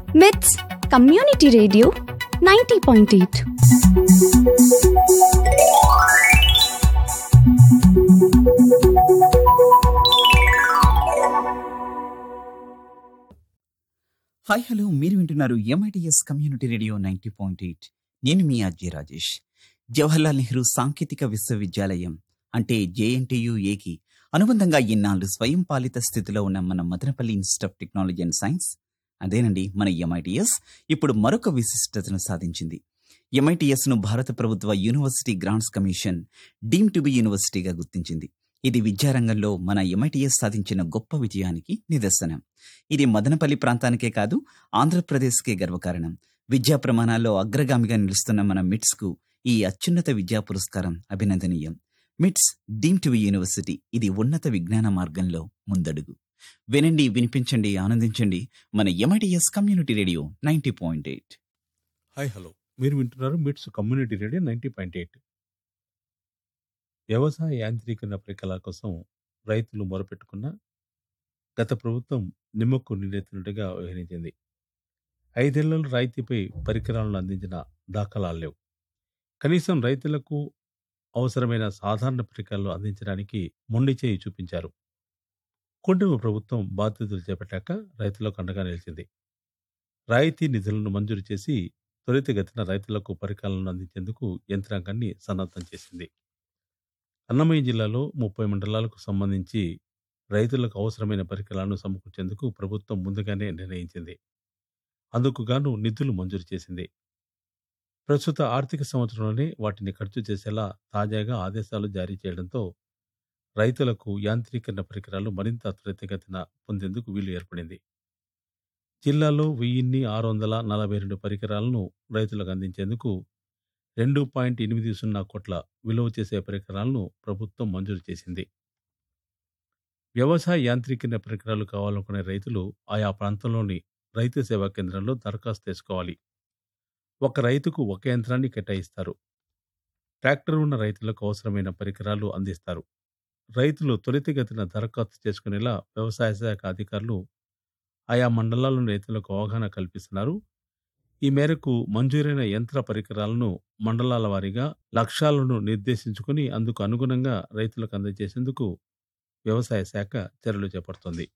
with community radio ninety point eight hi hello మీరు వింటున్నారు MITS community radio ninety point eight నేను మీ అజయ్ రాజేష్ జవహర్లాల్ నెహ్రూ సాంకేతిక విశ్వవిద్యాలయం అంటే జేఎన్టీయు ఏకి అనుబంధంగా ఇన్నాళ్ళు స్వయం పాలిత స్థితిలో ఉన్న మన Madanapalle institute of technology and science అదేనండి మన ఎంఐటిఎస్ ఇప్పుడు మరొక విశిష్టతను సాధించింది ఎంఐటిఎస్ ను భారత ప్రభుత్వ university grants commission deem to be యూనివర్సిటీగా గుర్తించింది ఇది విద్యారంగంలో మన ఎంఐటిఎస్ సాధించిన గొప్ప విజయానికి నిదర్శనం ఇది మదనపల్లి ప్రాంతానికే కాదు ఆంధ్రప్రదేశ్కే గర్వకారణం విద్యా ప్రమాణాల్లో అగ్రగామిగా నిలుస్తున్న మన మిట్స్ కు ఈ అత్యున్నత విద్యా పురస్కారం అభినందనీయం మిట్స్ డీమ్ టు యూనివర్సిటీ ఇది ఉన్నత విజ్ఞాన మార్గంలో ముందడుగు వినండి వినిపించండి ఆనందించండి మన MITS community radio ninety point eight hi hello మీరు వింటున్నారు MITS community radio ninety point eight వ్యవసాయ యాంత్రీకరణ పరికరాల కోసం రైతులు మొరపెట్టుకున్న గత ప్రభుత్వం నిమ్మకు నీరెత్తినట్టుగా వ్యవహరించింది ఐదేళ్లలో రాయితీపై పరికరాలను అందించిన దాఖలాలు లేవు కనీసం రైతులకు అవసరమైన సాధారణ పరికరాలు అందించడానికి మొండి చేయి చూపించారు కూటమి ప్రభుత్వం బాధ్యతలు చేపట్టాక రైతులకు అండగా నిలిచింది రాయితీ నిధులను మంజూరు చేసి త్వరితగతిన రైతులకు పరికరాలను అందించేందుకు యంత్రాంగాన్ని సన్నద్ధం చేసింది అన్నమయ్య జిల్లాలో ముప్పై మండలాలకు సంబంధించి రైతులకు అవసరమైన పరికరాలను సమకూర్చేందుకు ప్రభుత్వం ముందుగానే నిర్ణయించింది అందుకు గాను నిధులు మంజూరు చేసింది ప్రస్తుత ఆర్థిక సంవత్సరంలోనే వాటిని ఖర్చు చేసేలా తాజాగా ఆదేశాలు జారీ చేయడంతో రైతులకు యాంత్రీకరణ పరికరాలు మరింత త్వరితగతిన పొందేందుకు వీలు ఏర్పడింది జిల్లాలో వెయ్యిన్ని ఆరు వందల నలభై రెండు పరికరాలను రైతులకు అందించేందుకు రెండు పాయింట్ ఎనిమిది సున్నా కోట్ల విలువ చేసే పరికరాలను ప్రభుత్వం మంజూరు చేసింది వ్యవసాయ యాంత్రీకరణ పరికరాలు కావాలనుకునే రైతులు ఆయా ప్రాంతంలోని రైతు సేవా కేంద్రంలో దరఖాస్తు చేసుకోవాలి ఒక రైతుకు ఒక యంత్రాన్ని కేటాయిస్తారు ట్రాక్టర్ ఉన్న రైతులకు అవసరమైన పరికరాలు అందిస్తారు రైతులు త్వరితగతిన దరఖాస్తు చేసుకునేలా వ్యవసాయ శాఖ అధికారులు ఆయా మండలాల్లోని రైతులకు అవగాహన కల్పిస్తున్నారు ఈ మేరకు మంజూరైన యంత్ర పరికరాలను మండలాల వారీగా లక్ష్యాలను నిర్దేశించుకుని అందుకు అనుగుణంగా రైతులకు అందజేసేందుకు వ్యవసాయ శాఖ చర్యలు చేపడుతోంది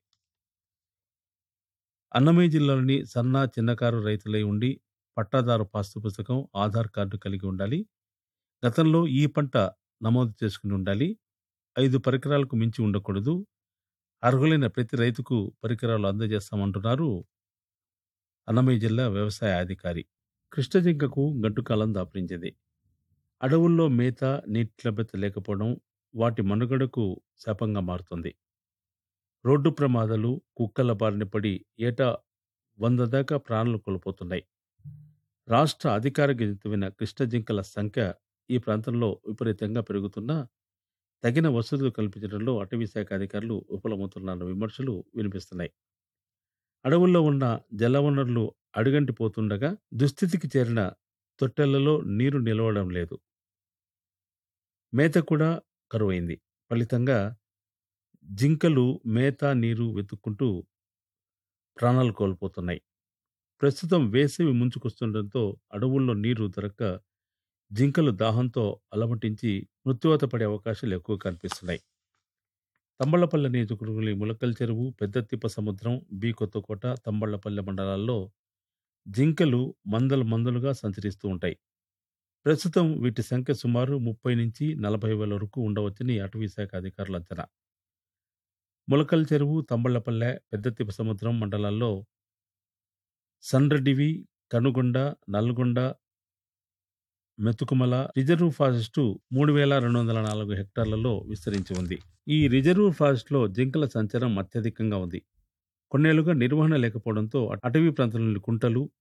అన్నమయ్య జిల్లాలోని సన్న చిన్నకారు రైతులై ఉండి పట్టాదారు పాస్తు పుస్తకం ఆధార్ కార్డు కలిగి ఉండాలి గతంలో ఈ పంట నమోదు చేసుకుని ఉండాలి ఐదు పరికరాలకు మించి ఉండకూడదు అర్హులైన ప్రతి రైతుకు పరికరాలు అందజేస్తామంటున్నారు అన్నమయ్య జిల్లా వ్యవసాయ అధికారి కృష్ణజింకకు గడ్డుకాలం దాపరించింది అడవుల్లో మేత నీటి లభ్యత లేకపోవడం వాటి మనుగడకు శాపంగా మారుతుంది రోడ్డు ప్రమాదాలు కుక్కల బారిన పడి ఏటా వంద దాకా ప్రాణాలు కోల్పోతున్నాయి రాష్ట్ర అధికారిక జంతువైన కృష్ణజింకల సంఖ్య ఈ ప్రాంతంలో విపరీతంగా పెరుగుతున్నా తగిన వసతులు కల్పించడంలో అటవీ శాఖ అధికారులు విఫలమవుతున్న విమర్శలు వినిపిస్తున్నాయి అడవుల్లో ఉన్న జలవనరులు అడుగంటిపోతుండగా దుస్థితికి చేరిన తొట్టెలలో నీరు నిలవడం లేదు మేత కూడా కరువైంది ఫలితంగా జింకలు మేత నీరు వెతుక్కుంటూ ప్రాణాలు కోల్పోతున్నాయి ప్రస్తుతం వేసవి ముంచుకొస్తుండటంతో అడవుల్లో నీరు దొరక్క జింకలు దాహంతో అలమటించి మృత్యువాత పడే అవకాశాలు ఎక్కువ కనిపిస్తున్నాయి తంబళ్లపల్లె నియోజకవర్గంలోని ములకల్ చెరువు పెద్దతిప్ప సముద్రం బి కొత్తకోట తంబళ్లపల్లె మండలాల్లో జింకలు మందలు మందలుగా సంచరిస్తూ ఉంటాయి ప్రస్తుతం వీటి సంఖ్య సుమారు ముప్పై నుంచి నలభై వేల వరకు ఉండవచ్చని అటవీ శాఖ అధికారుల అంచనా ములకల్ చెరువు తంబళ్లపల్లె పెద్దతిప్ప సముద్రం మండలాల్లో సండ్రడివి కనుగొండ నల్గొండ మెతుకుమల రిజర్వ్ ఫారెస్టు మూడు వేల రెండు వందల నాలుగు హెక్టార్లలో విస్తరించి ఉంది ఈ రిజర్వ్ ఫారెస్ట్లో జింకల సంచారం అత్యధికంగా ఉంది కొన్నేళ్లుగా నిర్వహణ లేకపోవడంతో అటవీ ప్రాంతంలోని కుంటలు